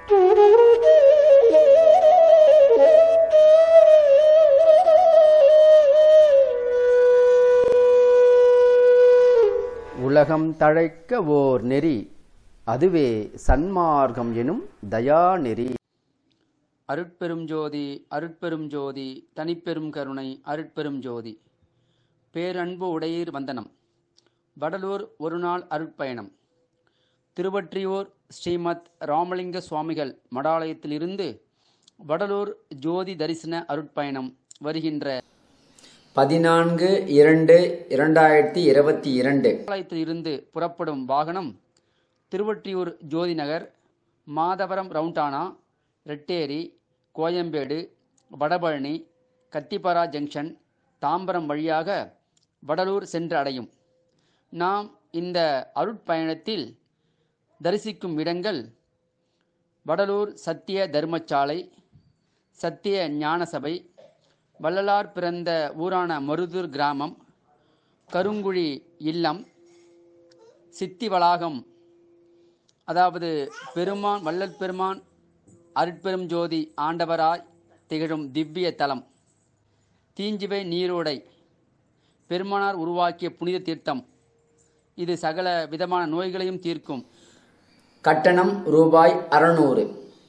உலகம் தழைக்க ஓர் நெறி அதுவே சன்மார்க்கம் எனும் தயாநெறி அருட்பெரும் ஜோதி அருட்பெரும் ஜோதி தனிப்பெரும் கருணை அருட்பெரும் ஜோதி பேரன்பு உடையீர் வந்தனம் வடலூர் ஒருநாள் அருட்பயணம் திருவற்றியூர் ஸ்ரீமத் ராமலிங்க சுவாமிகள் மடாலயத்திலிருந்து வடலூர் ஜோதி தரிசன அருட்பயணம் வருகின்ற பதினான்கு இரண்டு இரண்டாயிரத்தி இருபத்தி இரண்டு மடாலயத்தில் இருந்து புறப்படும் வாகனம் திருவொற்றியூர் ஜோதி நகர் மாதவரம் ரவுண்டானா ரெட்டேரி கோயம்பேடு வடபழனி கத்திப்பாரா ஜங்ஷன் தாம்பரம் வழியாக வடலூர் சென்று அடையும் நாம் இந்த அருட்பயணத்தில் தரிசிக்கும் இடங்கள் வடலூர் சத்திய தர்மசாலை சத்திய ஞானசபை வள்ளலார் பிறந்த ஊரான மருதூர் கிராமம் கருங்குழி இல்லம் சித்தி வளாகம் அதாவது பெருமான் வள்ளல் பெருமான் அருட்பெரும் ஜோதி ஆண்டவராய் திகழும் திவ்ய தலம் தீஞ்சிவை நீரோடை பெருமானார் உருவாக்கிய புனித தீர்த்தம் இது சகல விதமான நோய்களையும் தீர்க்கும் கட்டணம் ரூபாய் அறநூறு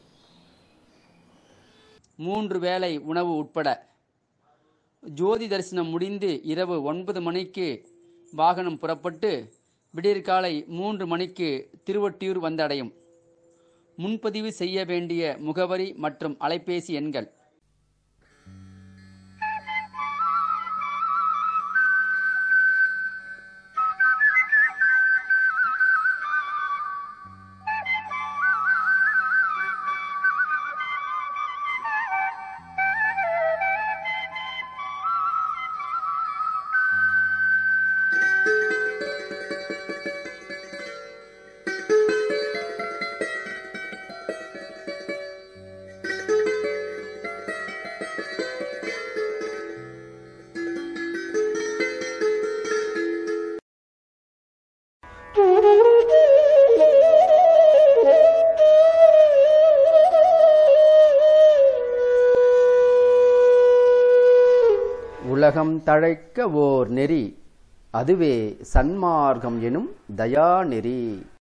மூன்று வேளை உணவு உட்பட ஜோதி தரிசனம் முடிந்து இரவு ஒன்பது மணிக்கு வாகனம் புறப்பட்டு விடியற்காலை மூன்று மணிக்கு திருவொட்டியூர் வந்தடையும் முன்பதிவு செய்ய வேண்டிய முகவரி மற்றும் அலைபேசி எண்கள் உலகம் தழைக்க ஓர் நெறி அதுவே சன்மார்க்கம் எனும் தயாநெறி